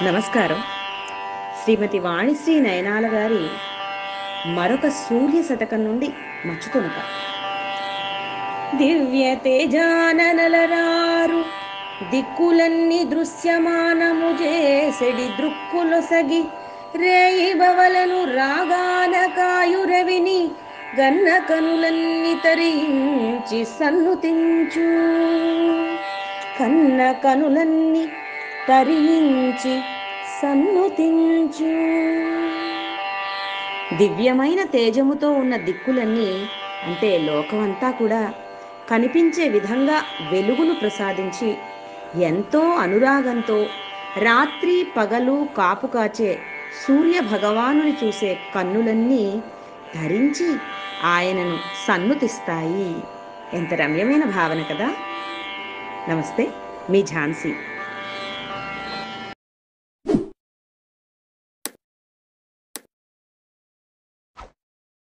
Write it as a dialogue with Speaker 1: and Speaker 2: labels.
Speaker 1: నమస్కారం శ్రీమతి వాణిశ్రీ నయనాల గారి మరొక సూర్య శతకం నుండి మచ్చుతునక దివ్య తేజాననలరారు దిక్కులన్నీ దృశ్యమానము చేసెడి దృక్కులొసగి రేయి బవలను రాగాన కాయురవిని గన్న కనులన్నీ తరించి సన్నుతించు కన్న కనులన్నీ తరించి సన్నుతించు దివ్యమైన తేజముతో ఉన్న దిక్కులన్నీ అంటే లోకమంతా కూడా కనిపించే విధంగా వెలుగును ప్రసాదించి ఎంతో అనురాగంతో రాత్రి పగలు కాపు కాచే సూర్య భగవానుని చూసే కన్నులన్నీ ధరించి ఆయనను సన్నుతిస్తాయి ఎంత రమ్యమైన భావన కదా నమస్తే మీ ఝాన్సీ